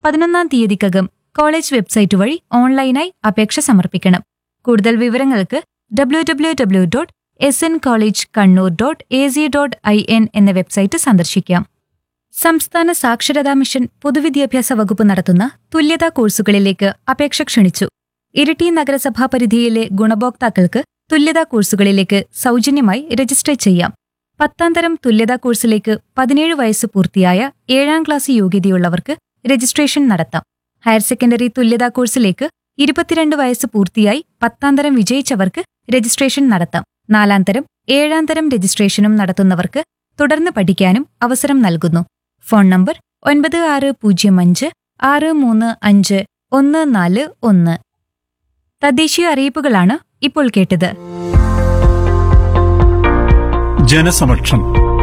പതിനൊന്നാം തീയതിക്കകം college website വഴി ഓൺലൈനായി അപേക്ഷ സമർപ്പിക്കണം കൂടുതൽ വിവരങ്ങൾക്ക് W W W dot S N college Kannur dot A C dot I N എന്ന വെബ്സൈറ്റ് സന്ദർശിക്കാം സംസ്ഥാന സാക്ഷരതാ മിഷൻ പൊതുവിദ്യാഭ്യാസ വകുപ്പ് നടത്തുന്ന തുല്യതാ കോഴ്സുകളിലേക്ക് അപേക്ഷ ക്ഷണിച്ചു ഇരിട്ടി നഗരസഭാ പരിധിയിലെ ഗുണഭോക്താക്കൾക്ക് തുല്യതാ കോഴ്സുകളിലേക്ക് സൗജന്യമായി രജിസ്റ്റർ ചെയ്യാം പത്താം തരം തുല്യതാ കോഴ്സിലേക്ക് പതിനേഴ് വയസ്സ് പൂർത്തിയായ ഏഴാം ക്ലാസ് യോഗ്യതയുള്ളവർക്ക് രജിസ്ട്രേഷൻ നടത്താം ഹയർ സെക്കൻഡറി തുല്യതാ കോഴ്സിലേക്ക് ഇരുപത്തിരണ്ട് വയസ്സ് പൂർത്തിയായി പത്താം തരം വിജയിച്ചവർക്ക് രജിസ്ട്രേഷൻ നടത്താം നാലാം തരം ഏഴാം തരം രജിസ്ട്രേഷനും നടത്തുന്നവർക്ക് തുടർന്ന് പഠിക്കാനും അവസരം നൽകുന്നു ഫോൺ നമ്പർ ഒൻപത് ആറ് പൂജ്യം അഞ്ച് ആറ് മൂന്ന് അഞ്ച് ഒന്ന് നാല് ഒന്ന് തദ്ദേശീയ അറിയിപ്പുകളാണ് ഇപ്പോൾ കേട്ടത് ജനസമക്ഷം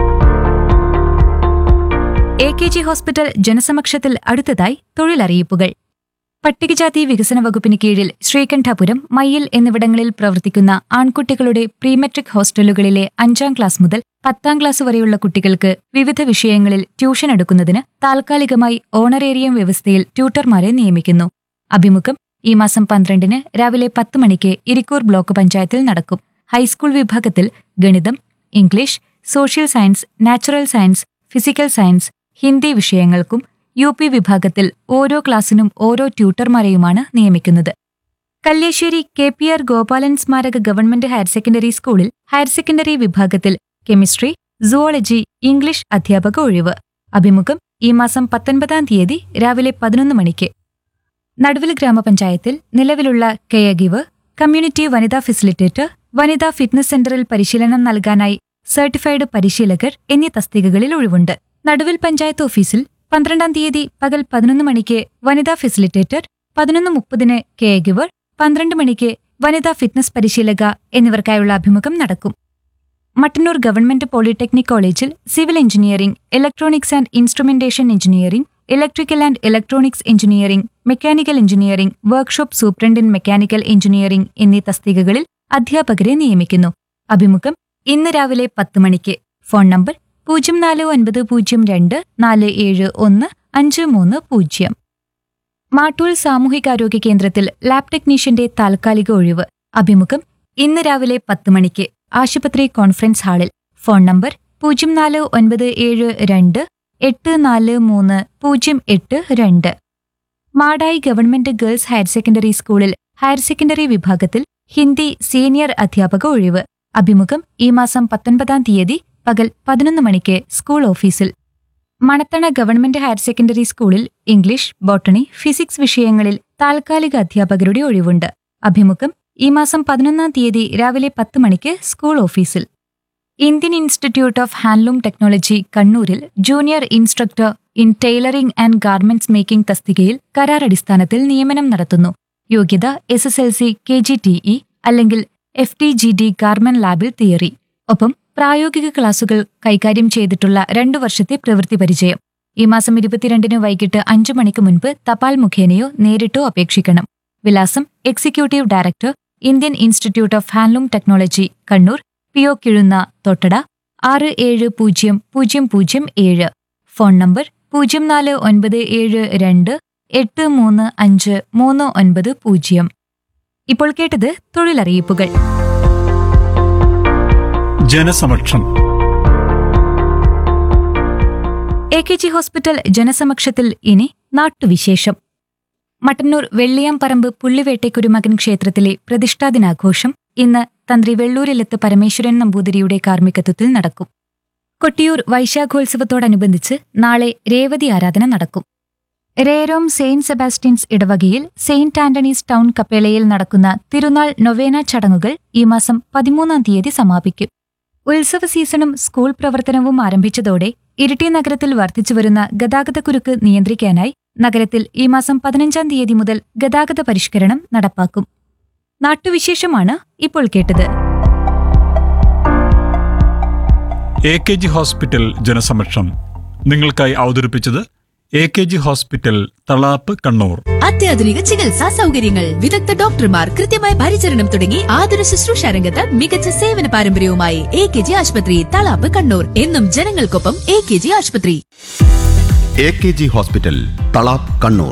എ കെ ജി ഹോസ്പിറ്റൽ ജനസമക്ഷത്തിൽ അടുത്തതായി തൊഴിലറിയിപ്പുകൾ പട്ടികജാതി വികസന വകുപ്പിന് കീഴിൽ ശ്രീകണ്ഠാപുരം മയ്യിൽ എന്നിവിടങ്ങളിൽ പ്രവർത്തിക്കുന്ന ആൺകുട്ടികളുടെ പ്രീമെട്രിക് ഹോസ്റ്റലുകളിലെ അഞ്ചാം ക്ലാസ് മുതൽ പത്താം ക്ലാസ് വരെയുള്ള കുട്ടികൾക്ക് വിവിധ വിഷയങ്ങളിൽ ട്യൂഷൻ എടുക്കുന്നതിന് താൽക്കാലികമായി ഓണറേറിയം വ്യവസ്ഥയിൽ ട്യൂട്ടർമാരെ നിയമിക്കുന്നു അഭിമുഖം ഈ മാസം പന്ത്രണ്ടിന് രാവിലെ പത്ത് മണിക്ക് ഇരിക്കൂർ ബ്ലോക്ക് പഞ്ചായത്തിൽ നടക്കും ഹൈസ്കൂൾ വിഭാഗത്തിൽ ഗണിതം English social science natural science physical science Hindi വിഷയങ്ങൾക്കും യു പി വിഭാഗത്തിൽ ഓരോ ക്ലാസ്സിനും ഓരോ ട്യൂട്ടർമാരെയുമാണ് നിയമിക്കുന്നത് Kalliasseri K P R Gopalan സ്മാരക ഗവൺമെന്റ് ഹയർ സെക്കൻഡറി സ്കൂളിൽ ഹയർ സെക്കൻഡറി വിഭാഗത്തിൽ കെമിസ്ട്രി സുവോളജി ഇംഗ്ലീഷ് അധ്യാപക ഒഴിവ് അഭിമുഖം ഈ മാസം പത്തൊൻപതാം തീയതി രാവിലെ പതിനൊന്ന് മണിക്ക് നടുവിൽ ഗ്രാമപഞ്ചായത്തിൽ നിലവിലുള്ള കെയർ ഗിവർ കമ്മ്യൂണിറ്റി വനിതാ ഫെസിലിറ്റേറ്റർ വനിതാ ഫിറ്റ്നസ് സെന്ററിൽ പരിശീലനം നൽകാനായി സർട്ടിഫൈഡ് പരിശീലകർ എന്നീ തസ്തികകളിൽ ഒഴിവുണ്ട് നടുവിൽ പഞ്ചായത്ത് ഓഫീസിൽ പന്ത്രണ്ടാം തീയതി പകൽ പതിനൊന്ന് മണിക്ക് വനിതാ ഫെസിലിറ്റേറ്റർ പതിനൊന്ന് മുപ്പതിന് കെയർ ഗിവർ പന്ത്രണ്ട് മണിക്ക് വനിതാ ഫിറ്റ്നസ് പരിശീലക എന്നിവർക്കായുള്ള അഭിമുഖം നടക്കും മട്ടന്നൂർ ഗവൺമെന്റ് പോളിടെക്നിക് കോളേജിൽ civil engineering electronics and instrumentation engineering electrical and electronics engineering mechanical engineering workshop superintendent in mechanical engineering എന്നീ തസ്തികകളിൽ അധ്യാപകരെ നിയമിക്കുന്നു അഭിമുഖം ഇന്ന് രാവിലെ പത്ത് മണിക്ക് ഫോൺ നമ്പർ പൂജ്യം നാല് ഒൻപത് പൂജ്യം രണ്ട് നാല് ഏഴ് ഒന്ന് അഞ്ച് മൂന്ന് പൂജ്യം മാട്ടൂൽ സാമൂഹികാരോഗ്യ കേന്ദ്രത്തിൽ ലാബ് ടെക്നീഷ്യന്റെ താൽക്കാലിക ഒഴിവ് അഭിമുഖം ഇന്ന് രാവിലെ പത്ത് മണിക്ക് ആശുപത്രി കോൺഫറൻസ് ഹാളിൽ ഫോൺ നമ്പർ പൂജ്യം നാല് ഒൻപത് ഏഴ് രണ്ട് എട്ട് നാല് മൂന്ന് പൂജ്യം എട്ട് രണ്ട് Madayi government girls higher secondary സ്കൂളിൽ ഹയർ സെക്കൻഡറി വിഭാഗത്തിൽ ഹിന്ദി സീനിയർ അധ്യാപക ഒഴിവ് അഭിമുഖം ഈ മാസം പത്തൊൻപതാം തീയതി പകൽ പതിനൊന്ന് മണിക്ക് സ്കൂൾ ഓഫീസിൽ മണത്തണ ഗവൺമെന്റ് ഹയർ സെക്കൻഡറി സ്കൂളിൽ ഇംഗ്ലീഷ് ബോട്ടണി ഫിസിക്സ് വിഷയങ്ങളിൽ താൽക്കാലിക അധ്യാപകരുടെ ഒഴിവുണ്ട് അഭിമുഖം ഈ മാസം പതിനൊന്നാം തീയതി രാവിലെ പത്ത് മണിക്ക് സ്കൂൾ ഓഫീസിൽ Indian institute of handloom technology കണ്ണൂരിൽ junior instructor in tailoring and garments making തസ്തികയിൽ കരാർ അടിസ്ഥാനത്തിൽ നിയമനം നടത്തുന്നു യോഗ്യത S S L C K G T E അല്ലെങ്കിൽ F T G D garment ലാബിൽ തിയറി ഒപ്പം പ്രായോഗിക ക്ലാസുകൾ കൈകാര്യം ചെയ്തിട്ടുള്ള രണ്ടു വർഷത്തെ പ്രവൃത്തി പരിചയം ഈ മാസം ഇരുപത്തിരണ്ടിന് വൈകിട്ട് അഞ്ചു മണിക്ക് മുൻപ് തപാൽ മുഖേനയോ നേരിട്ടോ അപേക്ഷിക്കണം വിലാസം executive director Indian institute of handloom technology Kannur P O Kizhunna Thottada ആറ് ഏഴ് പൂജ്യം പൂജ്യം പൂജ്യം ഏഴ് ഫോൺ നമ്പർ പൂജ്യം നാല് ഒൻപത് ഏഴ് രണ്ട് എട്ട് മൂന്ന് അഞ്ച് മൂന്ന് ഒൻപത് പൂജ്യം ഇപ്പോൾ കേട്ടത് തൊഴിലറിയിപ്പുകൾ ജനസമക്ഷം എ കെ ജി ഹോസ്പിറ്റൽ ജനസമക്ഷത്തിൽ ഇനി നാട്ടുവിശേഷം മട്ടന്നൂർ വെള്ളിയാംപറമ്പ് പുള്ളിവേട്ടയ്ക്കൊരുമകൻ ക്ഷേത്രത്തിലെ പ്രതിഷ്ഠാദിനാഘോഷം ഇന്ന് തന്ത്രി വെള്ളൂരിലെത്ത് പരമേശ്വരൻ നമ്പൂതിരിയുടെ കാർമ്മികത്വത്തിൽ നടക്കും കൊട്ടിയൂർ വൈശാഖോത്സവത്തോടനുബന്ധിച്ച് നാളെ രേവതി ആരാധന നടക്കും രേരോം സെയിന്റ് സെബാസ്റ്റ്യൻസ് ഇടവകയിൽ സെയിന്റ് ആന്റണീസ് ടൗൺ കപ്പേളയിൽ നടക്കുന്ന തിരുനാൾ നൊവേന ചടങ്ങുകൾ ഈ മാസം പതിമൂന്നാം തീയതി സമാപിക്കും ഉത്സവ സീസണും സ്കൂൾ പ്രവർത്തനവും ആരംഭിച്ചതോടെ ഇരിട്ടി നഗരത്തിൽ വർദ്ധിച്ചുവരുന്ന ഗതാഗതക്കുരുക്ക് നിയന്ത്രിക്കാനായി നഗരത്തിൽ ഈ മാസം പതിനഞ്ചാം തീയതി മുതൽ ഗതാഗത പരിഷ്കരണം നടപ്പാക്കും നാട്ടുവിശേഷമാണ് ഇപ്പോൾ കേട്ടത് എ കെ ജി ഹോസ്പിറ്റൽ ജനസമക്ഷം നിങ്ങൾക്കായി അവതരിപ്പിച്ചത് A K G hospital Thalap Kannur അത്യാധുനിക ചികിത്സാ സൗകര്യങ്ങൾ വിദഗ്ധ ഡോക്ടർമാർ കൃത്യമായ പരിചരണം തുടങ്ങി ആതുര ശുശ്രൂഷ രംഗത്ത് മികച്ച സേവന പാരമ്പര്യവുമായി എ കെ ജി ആശുപത്രി തളാപ്പ് കണ്ണൂർ എന്നും ജനങ്ങൾക്കൊപ്പം എ കെ ജി ആശുപത്രി A K G hospital Thalap Kannur